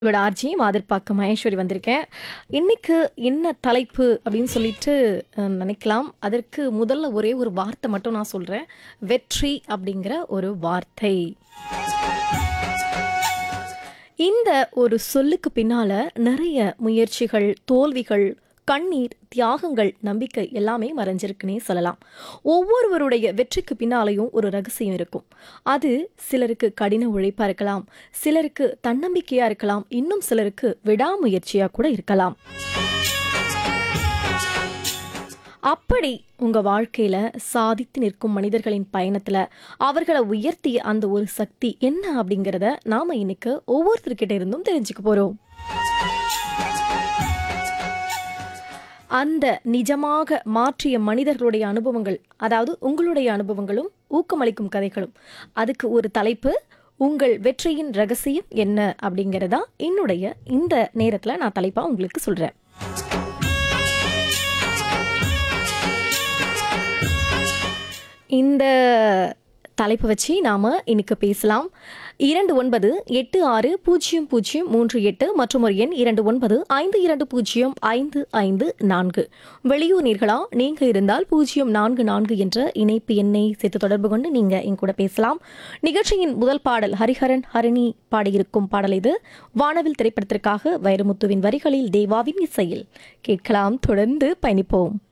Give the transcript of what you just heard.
உங்களோட ஆர்ஜி மாதிர்பாக்கம் மகேஸ்வரி வந்திருக்கேன் இன்னைக்கு என்ன தலைப்பு அப்படின்னு சொல்லிட்டு அஹ், நினைக்கலாம் அதற்கு முதல்ல ஒரே ஒரு வார்த்தை மட்டும் நான் சொல்றேன் வெற்றி அப்படிங்கிற ஒரு வார்த்தை இந்த ஒரு சொல்லுக்கு பின்னால நிறைய முயற்சிகள் தோல்விகள் கண்ணீர் தியாகங்கள் நம்பிக்கை எல்லாமே மறைஞ்சிருக்குன்னே சொல்லலாம் ஒவ்வொருவருடைய வெற்றிக்கு பின்னாலேயும் ஒரு ரகசியம் இருக்கும் அது சிலருக்கு கடின உழைப்பா இருக்கலாம் சிலருக்கு தன்னம்பிக்கையா இருக்கலாம் இன்னும் சிலருக்கு விடாமுயற்சியா கூட இருக்கலாம் அப்படி உங்க வாழ்க்கையில சாதித்து நிற்கும் மனிதர்களின் பயணத்துல அவர்களை உயர்த்திய அந்த ஒரு சக்தி என்ன அப்படிங்கறத நாம இன்னைக்கு ஒவ்வொருத்தர்கிட்ட இருந்தும் தெரிஞ்சுக்க போறோம் அந்த நிஜமாக மாற்றிய மனிதர்களுடைய அனுபவங்கள் அதாவது உங்களுடைய அனுபவங்களும் ஊக்கமளிக்கும் கதைகளும் அதுக்கு ஒரு தலைப்பு உங்கள் வெற்றியின் ரகசியம் என்ன அப்படிங்கறதா என்னுடைய இந்த நேரத்துல நான் தலைப்பா உங்களுக்கு சொல்றேன் இந்த தலைப்பு வச்சு நாம இன்னைக்கு பேசலாம் இரண்டு ஒன்பது எட்டு ஆறு பூஜ்ஜியம் பூஜ்ஜியம் மூன்று எட்டு மற்றும் ஒரு எண் இரண்டு ஒன்பது ஐந்து இரண்டு பூஜ்ஜியம் ஐந்து ஐந்து நான்கு வெளியூர் நீர்களா நீங்க இருந்தால் பூஜ்ஜியம் நான்கு நான்கு என்ற இணைப்பு எண்ணை சேர்த்து தொடர்பு கொண்டு நீங்க என் கூட பேசலாம் நிகழ்ச்சியின் முதல் பாடல் ஹரிஹரன் ஹரிணி பாடியிருக்கும் பாடல் இது வானவில் திரைப்படத்திற்காக வைரமுத்துவின் வரிகளில் தேவாவின் இசையில் கேட்கலாம் தொடர்ந்து பயணிப்போம்